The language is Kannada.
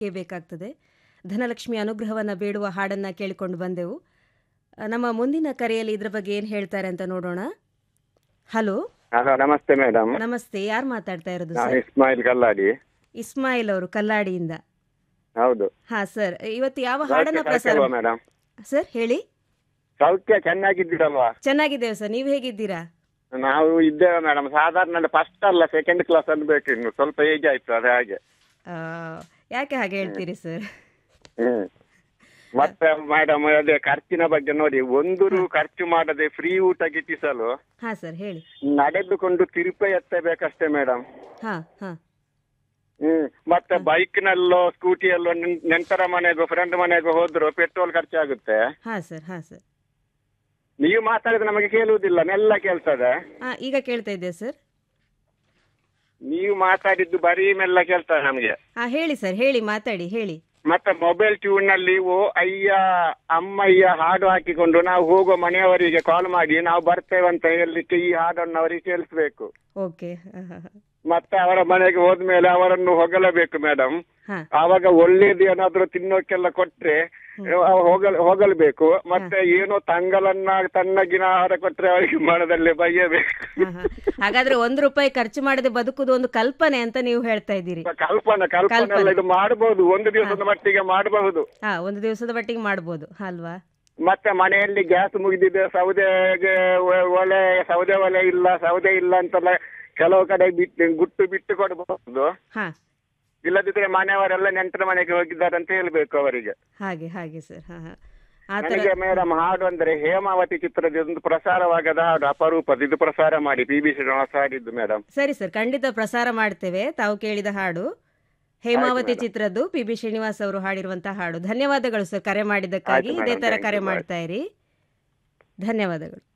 ಬೇಕಾಗ್ತದೆ ಧನಲಕ್ಷ್ಮಿ ಅನುಗ್ರಹವನ್ನು ಬೇಡುವ ಹಾಡನ್ನು ಕೇಳಿಕೊಂಡು ಬಂದೆವು ಆ, ನಮ್ಮ ಮುಂದಿನ ಕರೆಯಲ್ಲಿ ಇದ್ರ ಬಗ್ಗೆ ಏನು ಹೇಳ್ತಾರೆ ಅಂತ ನೋಡೋಣ ಹಲೋ ಹಲೋ ನಮಸ್ತೆ ಮೇಡಮ್ ನಮಸ್ತೆ ಯಾರು ಮಾತಾಡ್ತಾ ಇರೋದು ನಾನು ಸರ್ ಇಸ್ಮಾಯಿಲ್ ಕಲ್ಲಾಡಿ ಇಸ್ಮಾಯಿಲ್ ಅವರು ಕಲ್ಲಾಡಿಯಿಂದ ಹೌದು ಹಾ ಸರ್ ಇವತ್ತು ಯಾವ ಹಾಡನ್ನ ಪ್ರಸಾರ ಮೇಡಮ್ ಸರ್ ಹೇಳಿ ಸೌಖ್ಯ ಚೆನ್ನಾಗಿದ್ದೀರಲ್ವಾ ಚೆನ್ನಾಗಿದ್ದೇವೆ ಸರ್ ನೀವು ಹೇಗಿದ್ದೀರಾ ನಾವು ಇದ್ದೇವೆ ಮೇಡಮ್ ಸಾಧಾರಣ ಫಸ್ಟ್ ಅಲ್ಲ ಸೆಕೆಂಡ್ ಕ್ಲಾಸ್ ಅನ್ಬೇಕು ಇನ್ನು ಸ್ವಲ್ಪ ಏಜ್ ಆಯ್ತು ಅದೇ ಹಾಗೆ ಆ, ಯಾಕೆ ಹಾಗೆ ಹೇಳ್ತೀರಿ ಸರ್ ಹ್ಮ್ ಮತ್ತೆ ಮೇಡಮ್ ಅದೇ ಖರ್ಚಿನ ಬಗ್ಗೆ ನೋಡಿ ಒಂದು ರೂ ಖರ್ಚು ಮಾಡದೆ ಫ್ರೀ ಊಟ ಗಿಟ್ಟಿಸಲು ಹಾ ಸರ್ ಹೇಳಿ ನಡೆದುಕೊಂಡು ತಿರುಪೆ ಎತ್ತಬೇಕಷ್ಟೇ ಮೇಡಮ್ ಹಾ ಹಾ ಹ್ಮ್ ಮತ್ತೆ ಬೈಕ್ ನಲ್ಲೋ ಸ್ಕೂಟಿಯಲ್ಲೋ ನೆಂಟರ ಮನೆಗೋ ಫ್ರೆಂಡ್ ಮನೆಗೋ ಹೋದ್ರು ಪೆಟ್ರೋಲ್ ಖರ್ಚಾಗುತ್ತೆ ಹಾ ಸರ್ ಹಾ ಸರ್ ನೀವು ಮಾತಾಡಿದ್ರೆ ನಮಗೆ ಕೇಳುವುದಿಲ್ಲ ಮೆಲ್ಲ ಕೇಳ್ತದೆ ಹಾ ಈಗ ಕೇಳ್ತಾ ಇದ್ದೆ ಸರ್ ನೀವು ಮಾತಾಡಿದ್ದು ಬರೀ ಮೆಲ್ಲ ಕೇಳ್ತದೆ ನಮಗೆ ಹಾ ಹೇಳಿ ಸರ್ ಹೇಳಿ ಮಾತಾಡಿ ಹೇಳಿ ಮತ್ತೆ ಮೊಬೈಲ್ ಟ್ಯೂನ್ ನಲ್ಲಿ ಓ ಅಯ್ಯ ಅಮ್ಮಯ್ಯ ಹಾಡು ಹಾಕಿಕೊಂಡು ನಾವು ಹೋಗುವ ಮನೆಯವರಿಗೆ ಕಾಲ್ ಮಾಡಿ ನಾವು ಬರ್ತೇವೆ ಅಂತ ಹೇಳಲಿಕ್ಕೆ ಈ ಹಾಡನ್ನು ಅವರಿಗೆ ಕೇಳಿಸ್ಬೇಕು ಓಕೆ ಮತ್ತೆ ಅವರ ಮನೆಗೆ ಹೋದ್ಮೇಲೆ ಅವರನ್ನು ಹೊಗಳಬೇಕು ಮೇಡಮ್ ಹಾ ಆವಾಗ ಒಳ್ಳೇದು ಏನಾದ್ರೂ ತಿನ್ನೋಕೆಲ್ಲ ಕೊಟ್ರೆ ಅವ ಹೋಗಲ್ ಹೋಗಲ್ಬೇಕು ಮತ್ತೆ ಏನೋ ತಂಗಲನ್ನ ತಣ್ಣಗಿನ ಆಹಾರ ಕೊಟ್ರೆ ಅವರಿಗೆ ಮನದಲ್ಲಿ ಬೈಯಬೇಕು ಹಾ, ಹಾ. ಹಾಗಾದ್ರೆ ಒಂದು ರೂಪಾಯಿ ಖರ್ಚು ಮಾಡದೆ ಬದುಕುದು ಒಂದು ಕಲ್ಪನೆ ಅಂತ ನೀವು ಹೇಳ್ತಾ ಇದ್ದೀರಿ ಕಲ್ಪನೆ ಕಲ್ಪನೆ ಎಲ್ಲ ಇದು ಮಾಡಬಹುದು ಒಂದು ದಿವಸದ ಮಟ್ಟಿಗೆ ಮಾಡಬಹುದು ಹಾ ಒಂದು ದಿವಸದ ಮಟ್ಟಿಗೆ ಮಾಡ್ಬೋದು ಅಲ್ವಾ ಮತ್ತೆ ಮನೆಯಲ್ಲಿ ಗ್ಯಾಸ್ ಮುಗಿದಿದೆ ಸೌದೆಗೆ ಒ- ಒಲೆ ಸೌದೆ ಒಲೆ ಇಲ್ಲ ಸೌದೆ ಇಲ್ಲ ಅಂತೆಲ್ಲ ಕೆಲವು ಕಡೆ ಬಿಟ್ಟು ಗುಟ್ಟು ಬಿಟ್ಟು ಕೊಡಬಹುದು ಹಾ ಇಲ್ಲದಿದ್ರೆ ಮನೆಯವರೆಲ್ಲ ನೆಂಟರ ಮನೆಗೆ ಹೋಗಿದ್ದಾರೆ ಅಂತ ಹೇಳ್ಬೇಕು ಅವರಿಗೆ ಹಾಗೆ ಹಾಗೆ ಸರ್ ಹಾ ಹಾ ಆ ಥರ ನನಗೆ ಮೇಡಮ್ ಹಾಡು ಅಂದ್ರೆ ಹೇಮಾವತಿ ಚಿತ್ರದ ಒಂದು ಪ್ರಸಾರವಾಗದ ಹಾಡು ಅಪರೂಪದ ಇದು ಪ್ರಸಾರ ಮಾಡಿ ಪಿ ಬಿ ಶ್ರೀನಿವಾಸ ಹಾಡಿದ್ದು ಮೇಡಮ್ ಸರಿ ಸರ್ ಖಂಡಿತ ಪ್ರಸಾರ ಮಾಡ್ತೇವೆ ತಾವು ಕೇಳಿದ ಹಾಡು ಹೇಮಾವತಿ ಚಿತ್ರದ್ದು ಪಿ ಬಿ ಶ್ರೀನಿವಾಸ್ ಅವರು ಹಾಡಿರುವಂತಹ ಹಾಡು ಧನ್ಯವಾದಗಳು ಸರ್ ಕರೆ ಮಾಡಿದ್ದಕ್ಕಾಗಿ ಆಯ್ತು ಇದೇ madam, ತರ thank ಕರೆ you, bye. ಮಾಡ್ತಾ ಇರಿ ಧನ್ಯವಾದಗಳು